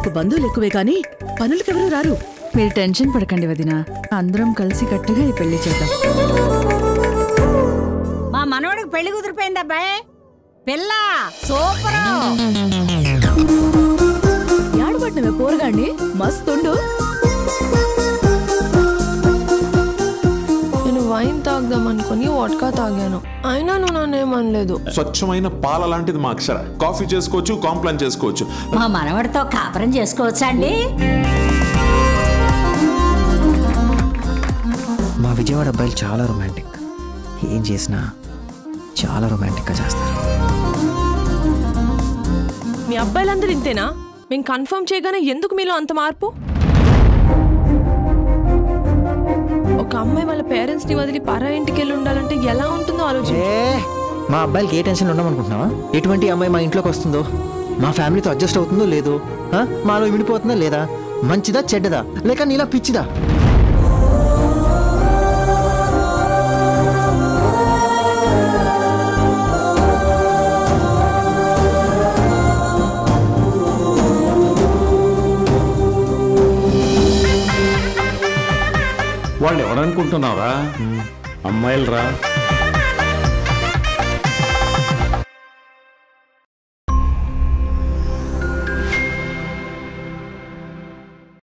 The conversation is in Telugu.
మీకు బంధువులు ఎక్కువే కానీ పనులకెవరూ రారు మీరు టెన్షన్ పడకండి వదిన అందరం కలిసి కట్టుగా ఈ పెళ్లి చేద్దాం మా మనవడికి పెళ్లి కుదిరిపోయింది అబ్బాయి పిల్ల సూపర్ యాడబట్టినవే పోరగాండి మస్తుండు నేను వైన్ తాగదాం అనుకుని వాట్కా తాగాను అయినా నువ్వు నన్ను ఏమనలేదు స్వచ్ఛమైన పాల లాంటిది మా అక్షర కాఫీ చేసుకోవచ్చు కాంప్లైన్ చేసుకోవచ్చు మా మనవడితో కాపురం చేసుకోవచ్చా అండి మా విజయవాడ అబ్బాయిలు చాలా రొమాంటిక్ ఏం చేసినా చాలా రొమాంటిక్గా చేస్తారు మీ అబ్బాయిలందరూ ఇంతేనా మేము కన్ఫర్మ్ చేయగానే ఎందుకు మీలో అంత మార్పు ఒక అమ్మాయి వాళ్ళ పేరెంట్స్ ని వదిలి పరా ఇంటికి వెళ్ళి ఉండాలంటే ఎలా ఉంటుందో ఆలోచించు ఏ మా అబ్బాయిలకి ఏ టెన్షన్ ఉండమనుకుంటున్నావా ఎటువంటి అమ్మాయి మా ఇంట్లోకి వస్తుందో మా ఫ్యామిలీతో అడ్జస్ట్ అవుతుందో లేదో ఆ? మాలో విడిపోతుందా లేదా మంచిదా చెడ్డదా లేక నీలా పిచ్చిదా వాళ్ళు ఎవరనుకుంటున్నావురా అమ్మాయిలు రా